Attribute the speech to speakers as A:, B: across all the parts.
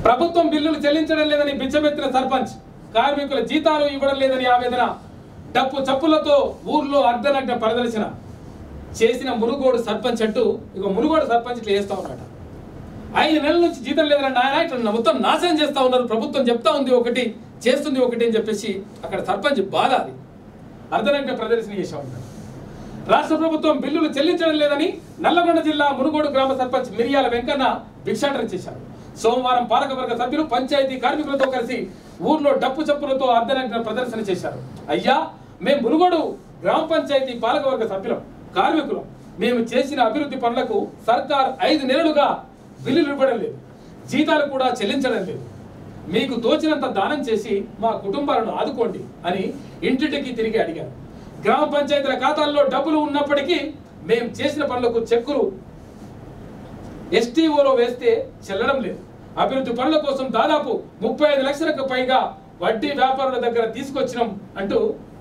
A: ప్రభుత్వం బిల్లులు చెల్లించడం లేదని బిచ్చమెత్తిన సర్పంచ్ కార్మికుల జీతాలు ఇవ్వడం లేదని ఆవేదన డప్పు చప్పులతో ఊర్లో అర్ధనగ్న ప్రదర్శన చేసిన మునుగోడు సర్పంచ్ అంటూ ఇక మునుగోడు సర్పంచ్ ఇట్లా చేస్తా ఉన్నాడు ఐదు నెలల నుంచి జీతం లేదని నాయన ఇట్లా మొత్తం నాశనం చేస్తా ఉన్నారు ప్రభుత్వం చెప్తా ఉంది ఒకటి చేస్తుంది ఒకటి అని చెప్పేసి అక్కడ సర్పంచ్ బాధ అది అర్ధనగ్న ప్రదర్శన చేసా ఉంటాడు రాష్ట్ర ప్రభుత్వం బిల్లులు చెల్లించడం లేదని నల్లగొండ జిల్లా మునుగోడు గ్రామ సర్పంచ్ మిరియాల వెంకన్న భిక్షాటన చేశారు సోమవారం పాలకవర్గ సభ్యులు పంచాయతీ కార్మికులతో కలిసి ఊర్లో డప్పు చప్పులతో అర్ధనగ్న ప్రదర్శన చేశారు అయ్యా మేము మునుగోడు గ్రామ పంచాయతీ పాలకవర్గ సభ్యులం కార్మికులం మేము చేసిన అభివృద్ధి పనులకు సర్కార్ ఐదు నెలలుగా బిల్లులు ఇవ్వడం లేదు జీతాలు కూడా చెల్లించడం లేదు మీకు తోచినంత దానం చేసి మా కుటుంబాలను ఆదుకోండి అని ఇంటింటికి తిరిగి అడిగారు గ్రామ పంచాయతీల ఖాతాల్లో డబ్బులు ఉన్నప్పటికీ మేము చేసిన పనులకు చెక్కులు ఎస్టీఓలో వేస్తే చెల్లడం లేదు అభివృద్ధి పనుల కోసం దాదాపు ముప్పై ఐదు లక్షలకు పైగా వడ్డీ వ్యాపారుల దగ్గర తీసుకొచ్చినాం అంటూ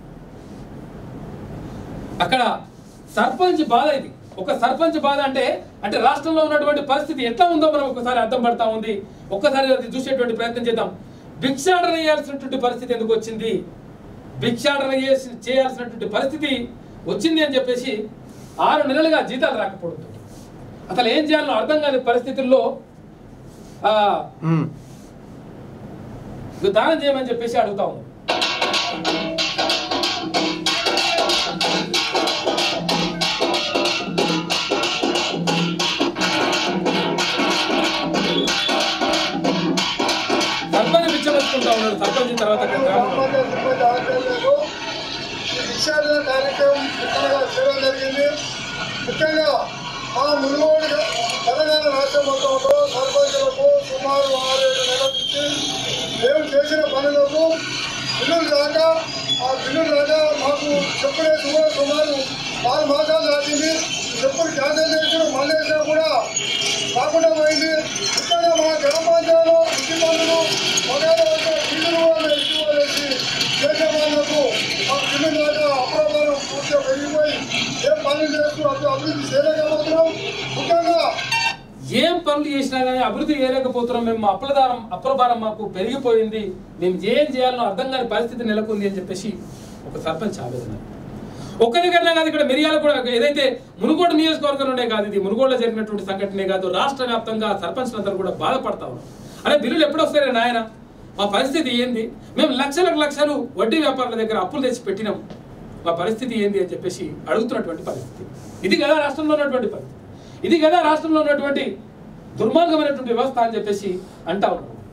A: అక్కడ సర్పంచ్ బాధ ఇది ఒక సర్పంచ్ బాధ అంటే అంటే రాష్ట్రంలో ఉన్నటువంటి పరిస్థితి ఎట్లా ఉందో మనం ఒకసారి అర్థం పడతా ఉంది ఒక్కసారి అది చూసేటువంటి ప్రయత్నం చేద్దాం భిక్షాటన చేయాల్సినటువంటి పరిస్థితి ఎందుకు వచ్చింది భిక్షాటన చేసి చేయాల్సినటువంటి పరిస్థితి వచ్చింది అని చెప్పేసి ఆరు నెలలుగా జీతాలు రాకపోవడంతో అసలు ఏం చేయాలో అర్థం కాని పరిస్థితుల్లో ఆ,
B: ఉమ్.
A: ఇది దానం చేయమని చెప్పేసి అడుగుతా ఉన్నాం సర్పంచ్ పిచ్చబెట్టుకుంటా ఉన్నాడు సర్పంచ్ తర్వాత అక్కడ గ్రామంలో.
C: విషయాల కార్యక్రమం ముఖ్యంగా చేయడం జరిగింది ముఖ్యంగా మా మునుగోడు తెలంగాణ రాష్ట్ర మొత్తంలో సర్పంచులకు సుమారు ఆరు ఏడు నెలల నుంచి మేము చేసిన పనులకు బిల్లులు రాక ఆ బిల్లులు రాక మాకు చెప్పులేసి కూడా సుమారు ఆరు మాసాలు దాటింది చెప్పులు క్యాన్సిల్ చేసిన మళ్ళీ వేసినా కూడా రాకుండా పోయింది ముఖ్యంగా మా గ్రామ పంచాయతీలో ఇంటి పనులు మొదలు వచ్చే బిల్లులు కూడా మేము ఇచ్చుకోలేసి చేసే వాళ్ళకు ఆ బిల్లు రాక అప్రభావం పూర్తిగా పెరిగిపోయి ఏం పనులు చేస్తూ అటు అభివృద్ధి చేయలేకపోతున్నాం ముఖ్యంగా
A: ఏం పనులు చేసినా కానీ అభివృద్ధి చేయలేకపోతున్నాం మేము మా అప్రదారం అప్రభారం మాకు పెరిగిపోయింది మేము ఏం చేయాలనో అర్థం కాని పరిస్థితి నెలకొంది అని చెప్పేసి ఒక సర్పంచ్ ఆవేదన ఒక్క దగ్గరనే కాదు ఇక్కడ మిరియాలు కూడా ఏదైతే మునుగోడు నియోజకవర్గంలోనే కాదు ఇది మునుగోడులో జరిగినటువంటి సంఘటనే కాదు రాష్ట్ర వ్యాప్తంగా సర్పంచ్లందరూ కూడా బాధపడతా ఉన్నారు అరే బిల్లులు ఎప్పుడు వస్తారే నాయన మా పరిస్థితి ఏంది మేము లక్షలకు లక్షలు వడ్డీ వ్యాపారుల దగ్గర అప్పులు తెచ్చి పెట్టినాం మా పరిస్థితి ఏంది అని చెప్పేసి అడుగుతున్నటువంటి పరిస్థితి ఇది కదా రాష్ట్రంలో ఉన్నటువంటి పరిస్థితి ఇది కదా రాష్ట్రంలో ఉన్నటువంటి దుర్మార్గమైనటువంటి వ్యవస్థ అని చెప్పేసి అంటా ఉన్నారు